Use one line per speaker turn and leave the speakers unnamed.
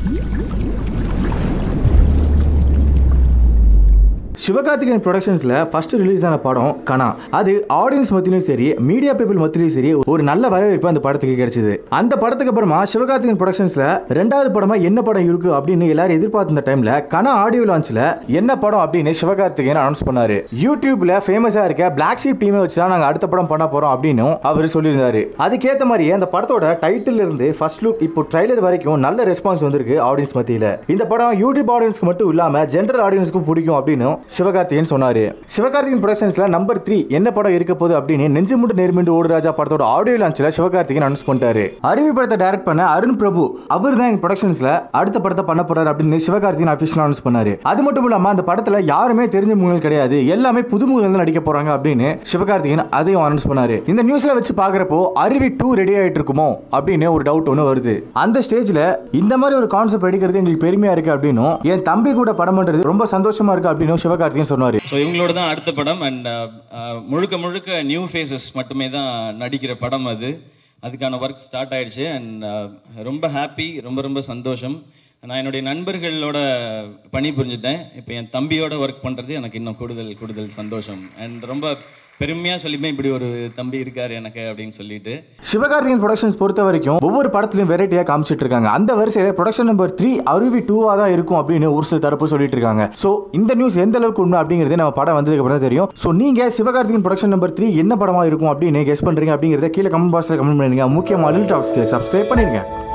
Sivakarthikeyan ப்ரொடக்ஷன்ஸ்ல first release ஆன படம் கனா அது ஆடியன்ஸ் மத்தியிலும் சரி மீடியா பீப்புள் மத்தியிலும் சரி ஒரு நல்ல வரவேற்பு அந்த படத்துக்கு கிடைச்சது அந்த படத்துக்கு அப்புறமா சிவகார்த்திகேயன் ப்ரொடக்ஷன்ஸ்ல ரெண்டாவது படமா என்ன படம் இருக்கு அப்படின்னு எல்லாரும் எதிர்பார்த்த டைம்ல கனா ஆடியோ லான்ச்ல என்ன படம் அப்படின்னு சிவகார்த்திகேயன் அனௌன்ஸ் பண்ணாரு யூடியூப்ல ஃபேமஸா இருக்க பிளாக் ஷீப் டீமை வச்சு தான் நாங்க அடுத்த படம் பண்ண போறோம் அப்படின்னு அவர் சொல்லியிருந்தாரு அதுக்கேத்த மாதிரியே அந்த படத்தோட டைட்டில் இருந்து ஃபர்ஸ்ட் லுக் இப்போ ட்ரைலர் வரைக்கும் நல்ல ரெஸ்பான்ஸ் வந்திருக்கு ஆடியன்ஸ் மத்தியில இந்த படம் யூடியூப் ஆடியன்ஸ்க்கு மட்டும் இல்லாம ஜென்ரல் ஆடியன்ஸ்க்கும் பிடிக்கும் அப்படின்னு சிவகார்த்திகேயன் சொன்னாரு சிவகார்த்திகேயன் ப்ரொடக்ஷன்ஸ்ல நம்பர் த்ரீ என்ன படம் இருக்க போகுது அப்படின்னு நெஞ்சு முண்டு நேர்மிண்டு ஓடு ராஜா படத்தோட ஆடியோ லான்ச்ல சிவகார்த்திகேயன் அனௌன்ஸ் பண்ணிட்டாரு அருவி படத்தை டைரக்ட் பண்ண அருண் பிரபு அவர் தான் எங்க ப்ரொடக்ஷன்ஸ்ல அடுத்த படத்தை பண்ண போறாரு அப்படின்னு சிவகார்த்திகேயன் அபிஷியல் அனௌன்ஸ் பண்ணாரு அது மட்டும் இல்லாம அந்த படத்துல யாருமே தெரிஞ்ச முகங்கள் கிடையாது எல்லாமே புது முகங்கள் தான் நடிக்க போறாங்க அப்படின்னு சிவகார்த்திகேயன் அதையும் அனௌன்ஸ் பண்ணாரு இந்த நியூஸ்ல வச்சு பாக்குறப்போ அருவி டூ ரெடி ஆயிட்டு இருக்குமோ அப்படின்னு ஒரு டவுட் ஒன்று வருது அந்த ஸ்டேஜ்ல இந்த மாதிரி ஒரு கான்செப்ட் எடுக்கிறது எங்களுக்கு பெருமையா இருக்கு அப்படின்னும் என் தம்பி கூட படம் பண்றது ரொம்ப சந்தோஷமா இருக்கு அப்படின்னு சிவகார்த்திகேயன் சொன்னாரு
ஸோ இவங்களோட தான் அடுத்த படம் அண்ட் முழுக்க முழுக்க நியூ ஃபேஸஸ் மட்டுமே தான் நடிக்கிற படம் அது அதுக்கான ஒர்க் ஸ்டார்ட் ஆயிடுச்சு அண்ட் ரொம்ப ஹாப்பி ரொம்ப ரொம்ப சந்தோஷம் நான் என்னுடைய நண்பர்களோட பணி புரிஞ்சுட்டேன் இப்போ என் தம்பியோட ஒர்க் பண்ணுறது எனக்கு இன்னும் கூடுதல் கூடுதல் சந்தோஷம் அண்ட் ரொம்ப பெருமையாக சொல்லிப்பேன் இப்படி ஒரு தம்பி இருக்கார் எனக்கு அப்படின்னு சொல்லிட்டு
சிவகார்த்திகேயன் ப்ரொடக்ஷன்ஸ் பொறுத்த வரைக்கும் ஒவ்வொரு படத்துலையும் வெரைட்டியா காமிச்சிட்டு இருக்காங்க அந்த வரிசையில ப்ரொடக்ஷன் நம்பர் த்ரீ அருவி டூவா தான் இருக்கும் அப்படின்னு ஒரு சில தரப்பு சொல்லிட்டு இருக்காங்க சோ இந்த நியூஸ் எந்த அளவுக்கு உண்மை அப்படிங்கிறது நம்ம படம் வந்ததுக்கு அப்புறம் தான் தெரியும் சோ நீங்க சிவகார்த்திகேயன் ப்ரொடக்ஷன் நம்பர் த்ரீ என்ன படமா இருக்கும் அப்படின்னு கெஸ் பண்றீங்க அப்படிங்கறத கீழே கமெண்ட் பாக்ஸ்ல கமெண்ட் பண்ணுங்க முக்கியமா லில் டாக்ஸ்க்கு சப்ஸ்கிரைப் பண்ணிருங்க